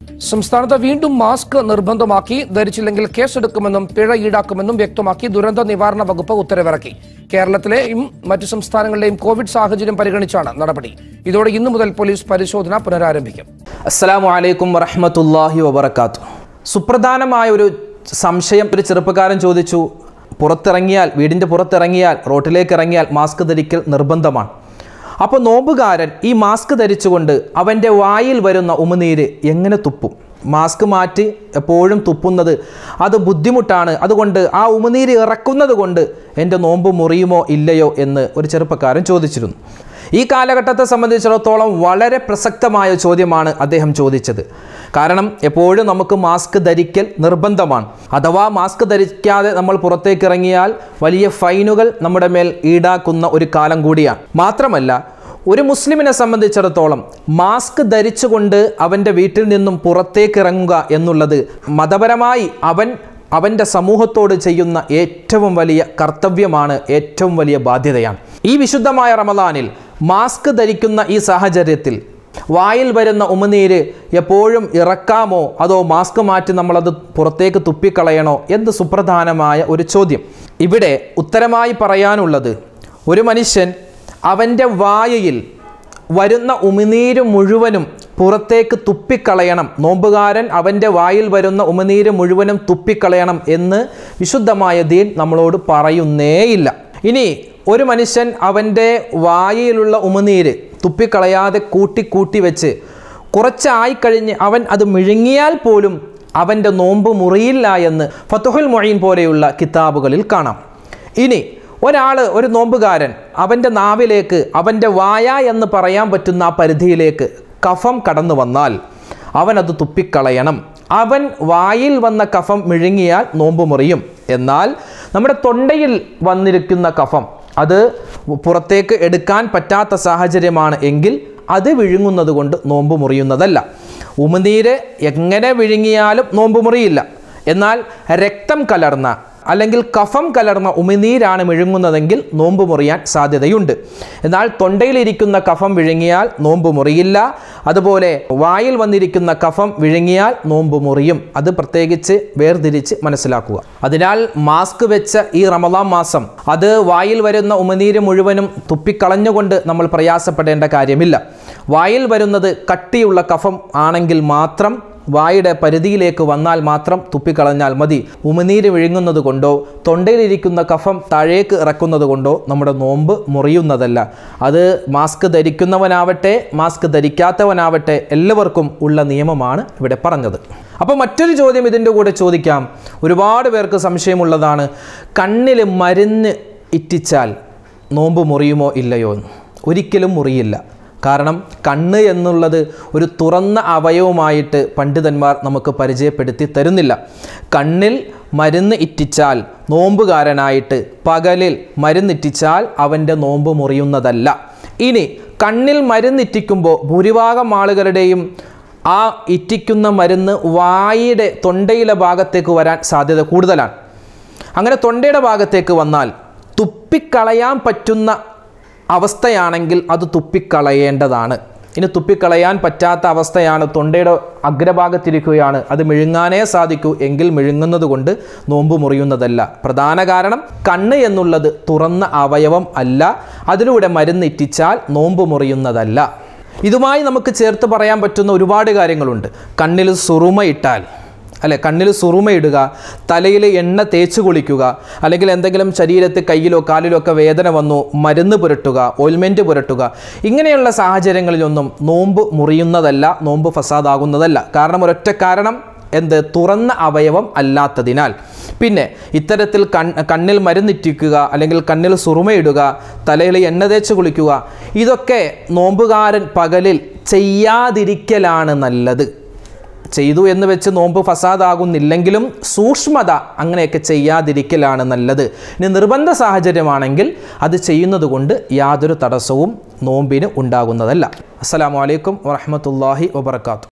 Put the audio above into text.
സംസ്ഥാനത്ത് വീണ്ടും മാസ്ക് നിർബന്ധമാക്കി ധരിച്ചില്ലെങ്കിൽ കേസെടുക്കുമെന്നും പിഴ ഈടാക്കുമെന്നും വ്യക്തമാക്കി ദുരന്ത നിവാരണ വകുപ്പ് ഉത്തരവിറക്കി കേരളത്തിലെയും മറ്റു സംസ്ഥാനങ്ങളിലെയും കോവിഡ് സാഹചര്യം പരിഗണിച്ചാണ് നടപടി ഇതോടെ ഇന്നു മുതൽ പോലീസ് പരിശോധന പുനരാരംഭിക്കും അസ്സലാമു അലൈക്കും വറഹ്മത്തുള്ളാഹി വബറകാത്തു സുപ്രധാനമായ ഒരു സംശയം ഒരു ചെറുപ്പക്കാരൻ ചോദിച്ചു പുറത്തിറങ്ങിയാൽ വീടിൻ്റെ പുറത്തിറങ്ങിയാൽ റോട്ടിലേക്ക് ഇറങ്ങിയാൽ മാസ്ക് ധരിക്കൽ നിർബന്ധമാണ് അപ്പോൾ നോമ്പുകാരൻ ഈ മാസ്ക് ധരിച്ചുകൊണ്ട് അവൻ്റെ വായിൽ വരുന്ന ഉമിനീര് എങ്ങനെ തുപ്പും മാസ്ക് മാറ്റി എപ്പോഴും തുപ്പുന്നത് അത് ബുദ്ധിമുട്ടാണ് അതുകൊണ്ട് ആ ഉമിനീര് ഇറക്കുന്നത് കൊണ്ട് എൻ്റെ നോമ്പ് മുറിയുമോ ഇല്ലയോ എന്ന് ഒരു ചെറുപ്പക്കാരൻ ചോദിച്ചിരുന്നു ഈ കാലഘട്ടത്തെ സംബന്ധിച്ചിടത്തോളം വളരെ പ്രസക്തമായ ചോദ്യമാണ് അദ്ദേഹം ചോദിച്ചത് കാരണം എപ്പോഴും നമുക്ക് മാസ്ക് ധരിക്കൽ നിർബന്ധമാണ് അഥവാ മാസ്ക് ധരിക്കാതെ നമ്മൾ പുറത്തേക്ക് ഇറങ്ങിയാൽ വലിയ ഫൈനുകൾ നമ്മുടെ മേൽ ഈടാക്കുന്ന ഒരു കാലം കൂടിയാണ് മാത്രമല്ല ഒരു മുസ്ലിമിനെ സംബന്ധിച്ചിടത്തോളം മാസ്ക് ധരിച്ചുകൊണ്ട് അവൻ്റെ വീട്ടിൽ നിന്നും പുറത്തേക്ക് ഇറങ്ങുക എന്നുള്ളത് മതപരമായി അവൻ അവൻ്റെ സമൂഹത്തോട് ചെയ്യുന്ന ഏറ്റവും വലിയ കർത്തവ്യമാണ് ഏറ്റവും വലിയ ബാധ്യതയാണ് ഈ വിശുദ്ധമായ റമദാനിൽ മാസ്ക് ധരിക്കുന്ന ഈ സാഹചര്യത്തിൽ വായിൽ വരുന്ന ഉമിനീര് എപ്പോഴും ഇറക്കാമോ അതോ മാസ്ക് മാറ്റി നമ്മളത് പുറത്തേക്ക് തുപ്പിക്കളയണോ എന്ത് സുപ്രധാനമായ ഒരു ചോദ്യം ഇവിടെ ഉത്തരമായി പറയാനുള്ളത് ഒരു മനുഷ്യൻ അവൻ്റെ വായയിൽ വരുന്ന ഉമിനീര് മുഴുവനും പുറത്തേക്ക് തുപ്പിക്കളയണം നോമ്പുകാരൻ അവൻ്റെ വായിൽ വരുന്ന ഉമിനീര് മുഴുവനും തുപ്പിക്കളയണം എന്ന് വിശുദ്ധമായ ദീൻ നമ്മളോട് പറയുന്നേയില്ല ഇനി ഒരു മനുഷ്യൻ അവൻ്റെ വായയിലുള്ള ഉമിനീര് തുപ്പിക്കളയാതെ കൂട്ടി കൂട്ടി വെച്ച് കുറച്ചായി കഴിഞ്ഞ് അവൻ അത് മിഴുങ്ങിയാൽ പോലും അവൻ്റെ നോമ്പ് മുറിയില്ല എന്ന് ഫത്തുഹുൽ മൊഴീൻ പോലെയുള്ള കിതാബുകളിൽ കാണാം ഇനി ഒരാൾ ഒരു നോമ്പുകാരൻ അവൻ്റെ നാവിലേക്ക് അവൻ്റെ വായ എന്ന് പറയാൻ പറ്റുന്ന ആ പരിധിയിലേക്ക് കഫം കടന്നു വന്നാൽ അവൻ അത് തുപ്പിക്കളയണം അവൻ വായിൽ വന്ന കഫം മിഴുങ്ങിയാൽ നോമ്പ് മുറിയും എന്നാൽ നമ്മുടെ തൊണ്ടയിൽ വന്നിരിക്കുന്ന കഫം അത് പുറത്തേക്ക് എടുക്കാൻ പറ്റാത്ത സാഹചര്യമാണ് എങ്കിൽ അത് വിഴുങ്ങുന്നത് കൊണ്ട് നോമ്പ് മുറിയുന്നതല്ല ഉമിനീര് എങ്ങനെ വിഴുങ്ങിയാലും നോമ്പ് മുറിയില്ല എന്നാൽ രക്തം കലർന്ന അല്ലെങ്കിൽ കഫം കലർന്ന ഉമിനീരാണ് വിഴുങ്ങുന്നതെങ്കിൽ നോമ്പ് മുറിയാൻ സാധ്യതയുണ്ട് എന്നാൽ തൊണ്ടയിലിരിക്കുന്ന കഫം വിഴുങ്ങിയാൽ നോമ്പ് മുറിയില്ല അതുപോലെ വായിൽ വന്നിരിക്കുന്ന കഫം വിഴുങ്ങിയാൽ നോമ്പ് മുറിയും അത് പ്രത്യേകിച്ച് വേർതിരിച്ച് മനസ്സിലാക്കുക അതിനാൽ മാസ്ക് വെച്ച ഈ റമദാൻ മാസം അത് വായിൽ വരുന്ന ഉമിനീര് മുഴുവനും തുപ്പിക്കളഞ്ഞുകൊണ്ട് നമ്മൾ പ്രയാസപ്പെടേണ്ട കാര്യമില്ല വായിൽ വരുന്നത് കട്ടിയുള്ള കഫം ആണെങ്കിൽ മാത്രം വായുടെ പരിധിയിലേക്ക് വന്നാൽ മാത്രം തുപ്പിക്കളഞ്ഞാൽ മതി ഉമിനീര് വിഴുങ്ങുന്നത് കൊണ്ടോ തൊണ്ടയിലിരിക്കുന്ന കഫം താഴേക്ക് ഇറക്കുന്നത് കൊണ്ടോ നമ്മുടെ നോമ്പ് മുറിയുന്നതല്ല അത് മാസ്ക് ധരിക്കുന്നവനാവട്ടെ മാസ്ക് ധരിക്കാത്തവനാവട്ടെ എല്ലാവർക്കും ഉള്ള നിയമമാണ് ഇവിടെ പറഞ്ഞത് അപ്പോൾ മറ്റൊരു ചോദ്യം ഇതിൻ്റെ കൂടെ ചോദിക്കാം ഒരുപാട് പേർക്ക് സംശയമുള്ളതാണ് കണ്ണിൽ മരുന്ന് ഇറ്റിച്ചാൽ നോമ്പ് മുറിയുമോ ഇല്ലയോ എന്ന് ഒരിക്കലും മുറിയില്ല കാരണം കണ്ണ് എന്നുള്ളത് ഒരു തുറന്ന അവയവുമായിട്ട് പണ്ഡിതന്മാർ നമുക്ക് പരിചയപ്പെടുത്തി തരുന്നില്ല കണ്ണിൽ മരുന്ന് ഇറ്റിച്ചാൽ നോമ്പുകാരനായിട്ട് പകലിൽ മരുന്നിറ്റിച്ചാൽ അവൻ്റെ നോമ്പ് മുറിയുന്നതല്ല ഇനി കണ്ണിൽ മരുന്നിറ്റിക്കുമ്പോൾ ഭൂരിഭാഗം ആളുകളുടെയും ആ ഇറ്റിക്കുന്ന മരുന്ന് വായുടെ തൊണ്ടയിലെ ഭാഗത്തേക്ക് വരാൻ സാധ്യത കൂടുതലാണ് അങ്ങനെ തൊണ്ടയുടെ ഭാഗത്തേക്ക് വന്നാൽ തുപ്പിക്കളയാൻ പറ്റുന്ന അവസ്ഥയാണെങ്കിൽ അത് തുപ്പിക്കളയേണ്ടതാണ് ഇനി തുപ്പിക്കളയാൻ പറ്റാത്ത അവസ്ഥയാണ് തൊണ്ടയുടെ അഗ്രഭാഗത്തിരിക്കുകയാണ് അത് മിഴുങ്ങാനേ സാധിക്കൂ എങ്കിൽ മിഴുങ്ങുന്നത് കൊണ്ട് നോമ്പ് മുറിയുന്നതല്ല പ്രധാന കാരണം കണ്ണ് എന്നുള്ളത് തുറന്ന അവയവം അല്ല അതിലൂടെ മരുന്നിറ്റിച്ചാൽ നോമ്പ് മുറിയുന്നതല്ല ഇതുമായി നമുക്ക് ചേർത്ത് പറയാൻ പറ്റുന്ന ഒരുപാട് കാര്യങ്ങളുണ്ട് കണ്ണിൽ സുറുമയിട്ടാൽ അല്ലെ കണ്ണിൽ സുറുമയിടുക തലയിൽ എണ്ണ തേച്ച് കുളിക്കുക അല്ലെങ്കിൽ എന്തെങ്കിലും ശരീരത്തിൽ കയ്യിലോ കാലിലോ ഒക്കെ വേദന വന്നു മരുന്ന് പുരട്ടുക ഓയിൽമെൻറ്റ് പുരട്ടുക ഇങ്ങനെയുള്ള സാഹചര്യങ്ങളിലൊന്നും നോമ്പ് മുറിയുന്നതല്ല നോമ്പ് ഫസാദാകുന്നതല്ല കാരണം ഒരൊറ്റ കാരണം എന്ത് തുറന്ന അവയവം അല്ലാത്തതിനാൽ പിന്നെ ഇത്തരത്തിൽ കൺ കണ്ണിൽ മരുന്നിറ്റിക്കുക അല്ലെങ്കിൽ കണ്ണിൽ സുറുമയിടുക തലയിൽ എണ്ണ തേച്ച് കുളിക്കുക ഇതൊക്കെ നോമ്പുകാരൻ പകലിൽ ചെയ്യാതിരിക്കലാണ് നല്ലത് ചെയ്തു എന്ന് വെച്ച് നോമ്പ് ഫസാദാകുന്നില്ലെങ്കിലും സൂക്ഷ്മത അങ്ങനെയൊക്കെ ചെയ്യാതിരിക്കലാണ് നല്ലത് ഇനി നിർബന്ധ സാഹചര്യമാണെങ്കിൽ അത് ചെയ്യുന്നത് കൊണ്ട് യാതൊരു തടസ്സവും നോമ്പിന് ഉണ്ടാകുന്നതല്ല അസ്സലാമു അലൈക്കും വറഹമത്തല്ലാഹി വബർക്കാത്തു